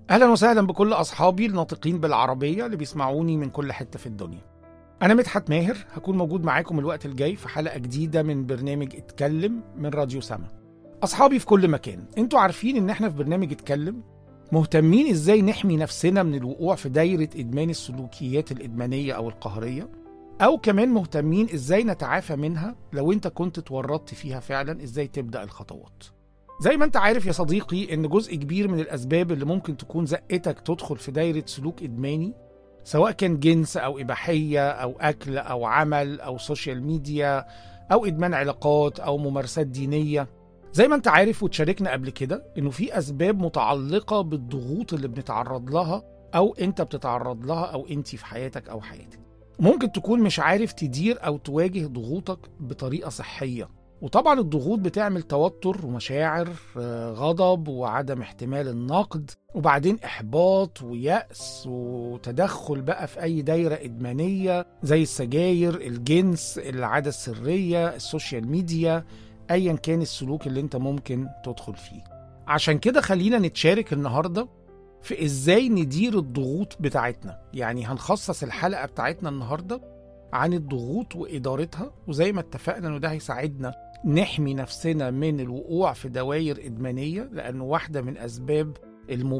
اهلا وسهلا بكل اصحابي الناطقين بالعربيه اللي بيسمعوني من كل حته في الدنيا انا مدحت ماهر هكون موجود معاكم الوقت الجاي في حلقه جديده من برنامج اتكلم من راديو سما اصحابي في كل مكان انتوا عارفين ان احنا في برنامج اتكلم مهتمين ازاي نحمي نفسنا من الوقوع في دايره ادمان السلوكيات الادمانيه او القهريه او كمان مهتمين ازاي نتعافى منها لو انت كنت اتورطت فيها فعلا ازاي تبدا الخطوات زي ما انت عارف يا صديقي ان جزء كبير من الاسباب اللي ممكن تكون زقتك تدخل في دايره سلوك ادماني سواء كان جنس او اباحيه او اكل او عمل او سوشيال ميديا او ادمان علاقات او ممارسات دينيه زي ما انت عارف وتشاركنا قبل كده انه في اسباب متعلقه بالضغوط اللي بنتعرض لها او انت بتتعرض لها او انت في حياتك او حياتك ممكن تكون مش عارف تدير او تواجه ضغوطك بطريقه صحيه وطبعا الضغوط بتعمل توتر ومشاعر آه، غضب وعدم احتمال النقد وبعدين احباط ويأس وتدخل بقى في اي دايره ادمانيه زي السجاير الجنس العاده السريه السوشيال ميديا ايا كان السلوك اللي انت ممكن تدخل فيه عشان كده خلينا نتشارك النهارده في ازاي ندير الضغوط بتاعتنا يعني هنخصص الحلقه بتاعتنا النهارده عن الضغوط وادارتها وزي ما اتفقنا انه ده هيساعدنا نحمي نفسنا من الوقوع في دوائر ادمانيه لانه واحده من اسباب